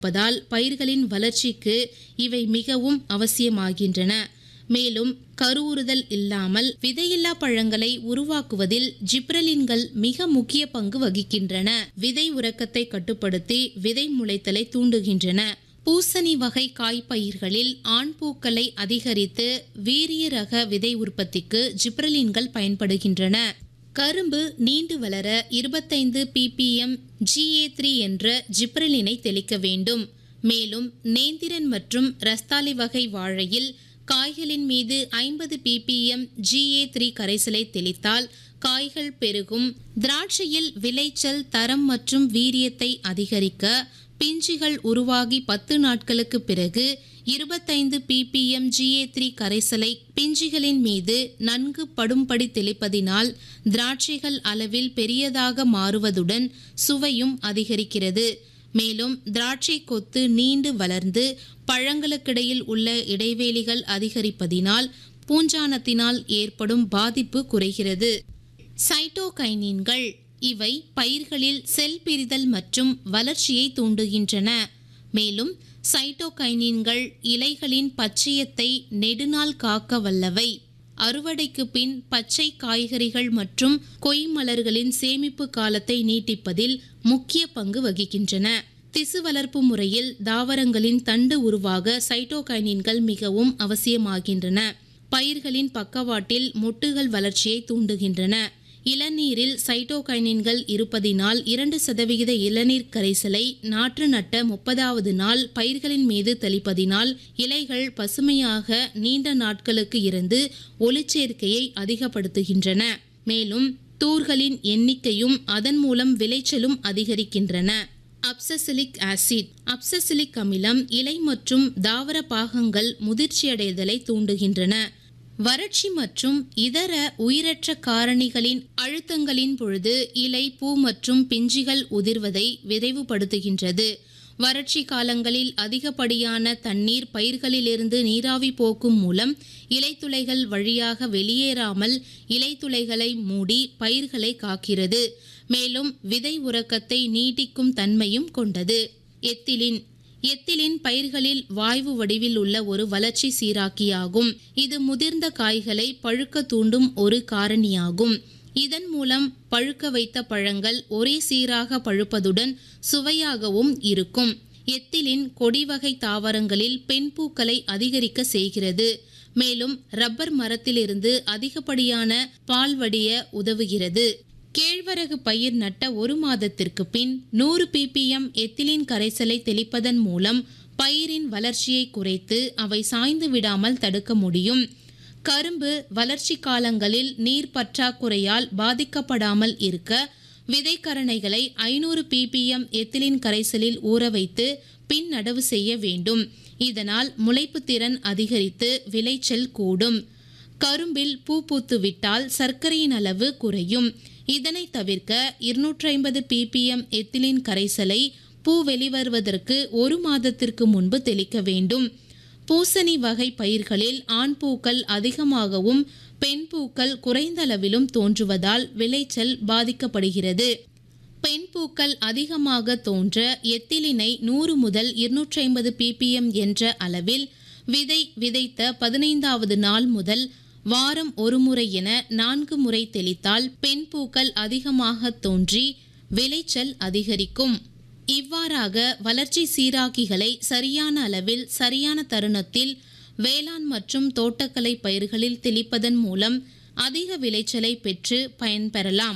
இருப்பதால் பயிர்களின் வளர்ச்சிக்கு இவை மிகவும் அவசியமாகின்றன மேலும் கருவுறுதல் இல்லாமல் விதையில்லா பழங்களை உருவாக்குவதில் ஜிப்ரலின்கள் மிக முக்கிய பங்கு வகிக்கின்றன விதை உறக்கத்தை கட்டுப்படுத்தி விதை முளைத்தலை தூண்டுகின்றன பூசணி வகை காய்ப்பயிர்களில் ஆண் பூக்களை அதிகரித்து வீரிய ரக விதை உற்பத்திக்கு ஜிப்ரலின்கள் பயன்படுகின்றன கரும்பு நீண்டு வளர இருபத்தைந்து ppm GA த்ரீ என்ற ஜிப்ரலினை தெளிக்க வேண்டும் மேலும் நேந்திரன் மற்றும் ரஸ்தாலி வகை வாழையில் காய்களின் மீது ஐம்பது ppm GA த்ரீ கரைசலை தெளித்தால் காய்கள் பெருகும் திராட்சையில் விளைச்சல் தரம் மற்றும் வீரியத்தை அதிகரிக்க பிஞ்சுகள் உருவாகி பத்து நாட்களுக்கு பிறகு இருபத்தைந்து ppm GA த்ரீ கரைசலை பிஞ்சுகளின் மீது நன்கு படும்படி தெளிப்பதினால் திராட்சைகள் அளவில் பெரியதாக மாறுவதுடன் சுவையும் அதிகரிக்கிறது மேலும் திராட்சை கொத்து நீண்டு வளர்ந்து பழங்களுக்கிடையில் உள்ள இடைவேளிகள் அதிகரிப்பதினால் பூஞ்சானத்தினால் ஏற்படும் பாதிப்பு குறைகிறது சைட்டோகைனின்கள் இவை பயிர்களில் செல் பிரிதல் மற்றும் வளர்ச்சியை தூண்டுகின்றன மேலும் சைட்டோகைனின்கள் இலைகளின் பச்சையத்தை நெடுநாள் காக்க வல்லவை அறுவடைக்கு பின் பச்சை காய்கறிகள் மற்றும் கொய் மலர்களின் சேமிப்பு காலத்தை நீட்டிப்பதில் முக்கிய பங்கு வகிக்கின்றன திசு வளர்ப்பு முறையில் தாவரங்களின் தண்டு உருவாக சைட்டோகைனின்கள் மிகவும் அவசியமாகின்றன பயிர்களின் பக்கவாட்டில் மொட்டுகள் வளர்ச்சியை தூண்டுகின்றன இளநீரில் சைட்டோகைனின்கள் இருப்பதினால் இரண்டு சதவிகித இளநீர் கரைசலை நாற்று நட்ட முப்பதாவது நாள் பயிர்களின் மீது தெளிப்பதினால் இலைகள் பசுமையாக நீண்ட நாட்களுக்கு இருந்து ஒளிச்சேர்க்கையை அதிகப்படுத்துகின்றன மேலும் தூர்களின் எண்ணிக்கையும் அதன் மூலம் விளைச்சலும் அதிகரிக்கின்றன அப்சசிலிக் ஆசிட் அப்சசிலிக் அமிலம் இலை மற்றும் தாவர பாகங்கள் முதிர்ச்சியடைதலை தூண்டுகின்றன வறட்சி மற்றும் இதர உயிரற்ற காரணிகளின் அழுத்தங்களின் பொழுது இலை பூ மற்றும் பிஞ்சுகள் உதிர்வதை விரைவுபடுத்துகின்றது வறட்சி காலங்களில் அதிகப்படியான தண்ணீர் பயிர்களிலிருந்து நீராவி போக்கும் மூலம் இலைத்துளைகள் வழியாக வெளியேறாமல் இலைத்துளைகளை மூடி பயிர்களை காக்கிறது மேலும் விதை உறக்கத்தை நீட்டிக்கும் தன்மையும் கொண்டது எத்திலின் எத்திலின் பயிர்களில் வாய்வு வடிவில் உள்ள ஒரு வளர்ச்சி சீராக்கியாகும் இது முதிர்ந்த காய்களை பழுக்க தூண்டும் ஒரு காரணியாகும் இதன் மூலம் பழுக்க வைத்த பழங்கள் ஒரே சீராக பழுப்பதுடன் சுவையாகவும் இருக்கும் எத்திலின் கொடி வகை தாவரங்களில் பெண் பூக்களை அதிகரிக்க செய்கிறது மேலும் ரப்பர் மரத்திலிருந்து அதிகப்படியான பால் வடிய உதவுகிறது கேழ்வரகு பயிர் நட்ட ஒரு மாதத்திற்கு பின் நூறு ppm எத்திலின் கரைசலை தெளிப்பதன் மூலம் பயிரின் வளர்ச்சியை குறைத்து அவை சாய்ந்து விடாமல் தடுக்க முடியும் கரும்பு வளர்ச்சி காலங்களில் நீர் பற்றாக்குறையால் பாதிக்கப்படாமல் இருக்க விதைக்கரணைகளை ஐநூறு ppm எத்திலின் கரைசலில் ஊற வைத்து பின் நடவு செய்ய வேண்டும் இதனால் முளைப்பு திறன் அதிகரித்து விளைச்சல் கூடும் கரும்பில் பூ பூத்து விட்டால் சர்க்கரையின் அளவு குறையும் இதனை தவிர்க்க இருநூற்றி ஐம்பது ppm எத்திலின் கரைசலை பூ வெளிவருவதற்கு ஒரு மாதத்திற்கு முன்பு தெளிக்க வேண்டும் பூசணி வகை பயிர்களில் ஆண் பூக்கள் அதிகமாகவும் பெண் பூக்கள் குறைந்த அளவிலும் தோன்றுவதால் விளைச்சல் பாதிக்கப்படுகிறது பெண் பூக்கள் அதிகமாக தோன்ற எத்திலினை நூறு முதல் இருநூற்றி ஐம்பது ppm என்ற அளவில் விதை விதைத்த பதினைந்தாவது நாள் முதல் வாரம் ஒரு முறை என நான்கு முறை தெளித்தால் பெண் பூக்கள் அதிகமாக தோன்றி விளைச்சல் அதிகரிக்கும் இவ்வாறாக வளர்ச்சி சீராக்கிகளை சரியான அளவில் சரியான தருணத்தில் வேளாண் மற்றும் தோட்டக்கலை பயிர்களில் தெளிப்பதன் மூலம் அதிக விளைச்சலை பெற்று பயன்பெறலாம்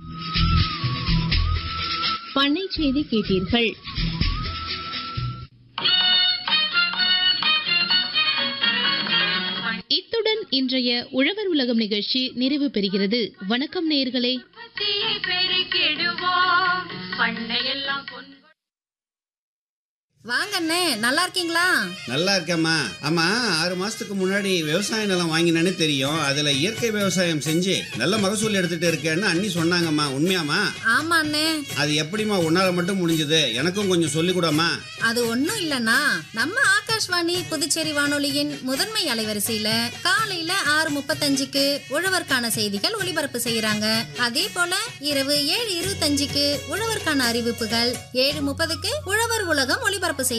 பண்ணை செய்தி கேட்டீர்கள் இத்துடன் இன்றைய உழவர் உலகம் நிகழ்ச்சி நிறைவு பெறுகிறது வணக்கம் நேயர்களே உற்பத்தியை பெருக்கிடுவோம் பண்ணையெல்லாம் பொன் வாங்க அண்ணே நல்லா இருக்கீங்களா நல்லா இருக்கேம்மா ஆமா ஆறு மாசத்துக்கு முன்னாடி விவசாய நிலம் வாங்கினேன்னு தெரியும் அதுல இயற்கை விவசாயம் செஞ்சு நல்ல மகசூல் எடுத்துட்டு இருக்கேன்னு அண்ணி சொன்னாங்கம்மா உண்மையாம்மா ஆமா அண்ணே அது எப்படிம்மா உன்னால மட்டும் முடிஞ்சது எனக்கும் கொஞ்சம் சொல்லிக் கூடம்மா அது ஒண்ணும் இல்லனா நம்ம ஆகாஷ்வாணி புதுச்சேரி வானொலியின் முதன்மை அலைவரிசையில காலையில ஆறு முப்பத்தஞ்சுக்கு உழவர்க்கான செய்திகள் ஒளிபரப்பு செய்யறாங்க அதே போல இரவு ஏழு இருபத்தஞ்சுக்கு உழவர்க்கான அறிவிப்புகள் ஏழு முப்பதுக்கு உழவர் உலகம் ஒளிபரப்பு ஒளிபரப்பு செய்ய